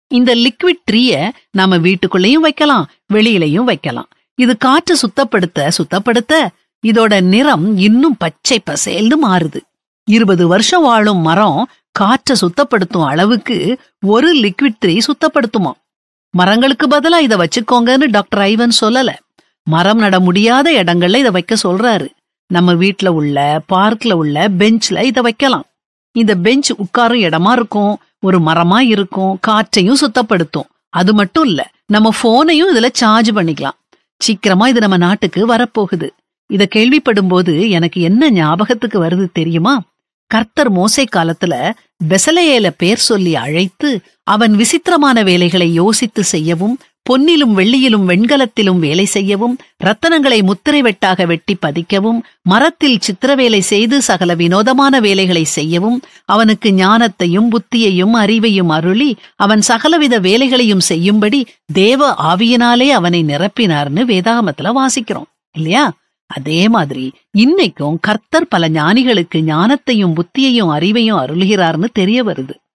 இந்த லிக்விட் ட்ரீய நாம வீட்டுக்குள்ளேயும் வைக்கலாம் வெளியிலயும் வைக்கலாம் இது காற்று சுத்தப்படுத்த சுத்தப்படுத்த இதோட நிறம் இன்னும் பச்சை பசேல்னு மாறுது இருபது வருஷம் வாழும் மரம் காற்றை சுத்தப்படுத்தும் அளவுக்கு ஒரு லிக்விட் ட்ரீ சுத்தப்படுத்துமா மரங்களுக்கு பதிலா இத வச்சுக்கோங்கன்னு டாக்டர் ஐவன் சொல்லல மரம் நட முடியாத இடங்கள்ல இத வைக்க சொல்றாரு நம்ம வீட்ல உள்ள பார்க்ல உள்ள பெஞ்ச்ல இத வைக்கலாம் இந்த பெஞ்ச் உட்காரும் இடமா இருக்கும் ஒரு மரமா இருக்கும் காற்றையும் சுத்தப்படுத்தும் அது மட்டும் இல்ல நம்ம போனையும் இதுல சார்ஜ் பண்ணிக்கலாம் சீக்கிரமா இது நம்ம நாட்டுக்கு வரப்போகுது இத கேள்விப்படும் போது எனக்கு என்ன ஞாபகத்துக்கு வருது தெரியுமா கர்த்தர் மோசை காலத்துல பெசலையேல பேர் சொல்லி அழைத்து அவன் விசித்திரமான வேலைகளை யோசித்து செய்யவும் பொன்னிலும் வெள்ளியிலும் வெண்கலத்திலும் வேலை செய்யவும் ரத்தனங்களை முத்திரை வெட்டாக வெட்டி பதிக்கவும் மரத்தில் சித்திரவேலை செய்து சகல வினோதமான வேலைகளை செய்யவும் அவனுக்கு ஞானத்தையும் புத்தியையும் அறிவையும் அருளி அவன் சகலவித வேலைகளையும் செய்யும்படி தேவ ஆவியினாலே அவனை நிரப்பினார்னு வேதாகமத்துல வாசிக்கிறோம் இல்லையா அதே மாதிரி இன்னைக்கும் கர்த்தர் பல ஞானிகளுக்கு ஞானத்தையும் புத்தியையும் அறிவையும் அருளுகிறார்னு தெரிய வருது